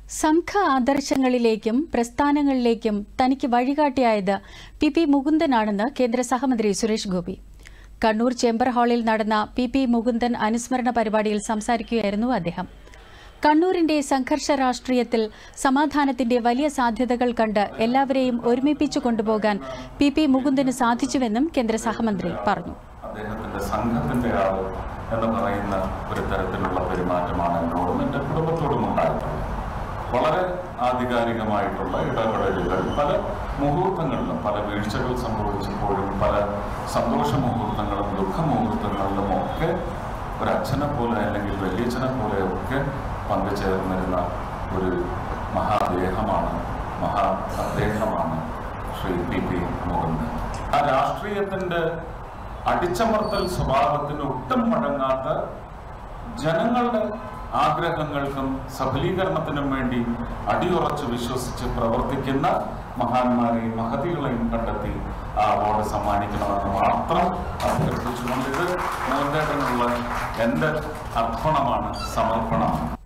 സംഘ ആദർശങ്ങളിലേക്കും പ്രസ്ഥാനങ്ങളിലേക്കും തനിക്ക് വഴികാട്ടിയായത് P P മുകുന്ദനാണെന്ന് കേന്ദ്ര സഹമന്ത്രി സുരേഷ് ഗോപി കണ്ണൂർ ചേംബർ ഹാളിൽ നടന്ന പി പി മുകുന്ദൻ അനുസ്മരണ പരിപാടിയിൽ സംസാരിക്കുകയായിരുന്നു അദ്ദേഹം കണ്ണൂരിന്റെ സംഘർഷ രാഷ്ട്രീയത്തിൽ സമാധാനത്തിന്റെ വലിയ സാധ്യതകൾ കണ്ട് എല്ലാവരെയും ഒരുമിപ്പിച്ചു കൊണ്ടുപോകാൻ പി പി മുകുന്ദന് സാധിച്ചുവെന്നും കേന്ദ്ര സഹമന്ത്രി പറഞ്ഞു അദ്ദേഹത്തിന്റെ സംഘത്തിന്റെ ആള് എന്ന് പറയുന്ന ഒരു തരത്തിലുള്ള പെരുമാറ്റമാണ് എന്നോടും എൻ്റെ കുടുംബത്തോടും ഉണ്ടായിട്ടുള്ളത് വളരെ ആധികാരികമായിട്ടുള്ള ഇടപെടലുകൾ പല മുഹൂർത്തങ്ങളിലും പല വീഴ്ചകൾ സംഭവിച്ചപ്പോഴും പല സന്തോഷ മുഹൂർത്തങ്ങളും ദുഃഖ മുഹൂർത്തങ്ങളിലും ഒക്കെ ഒരു അച്ഛനെ പോലെ അല്ലെങ്കിൽ വലിയച്ഛനെ പോലെ ഒക്കെ പങ്കുചേർന്നിരുന്ന ഒരു മഹാദേഹമാണ് മഹാ അദ്ദേഹമാണ് ശ്രീ പി പി മുകുന്ദൻ ആ രാഷ്ട്രീയത്തിന്റെ അടിച്ചമർത്തൽ സ്വഭാവത്തിന് ഒട്ടും മടങ്ങാത്ത ജനങ്ങളുടെ ആഗ്രഹങ്ങൾക്കും സഫലീകരണത്തിനും വേണ്ടി അടിയുറച്ച് വിശ്വസിച്ച് പ്രവർത്തിക്കുന്ന മഹാന്മാരെയും മഹതികളെയും കണ്ടെത്തി ആ അവാർഡ് സമ്മാനിക്കണമെന്ന് മാത്രം അഭ്യർത്ഥിച്ചുകൊണ്ട് ഇത് മോഹൻദേട്ടനുള്ള എൻ്റെ അർപ്പണമാണ് സമർപ്പണമാണ്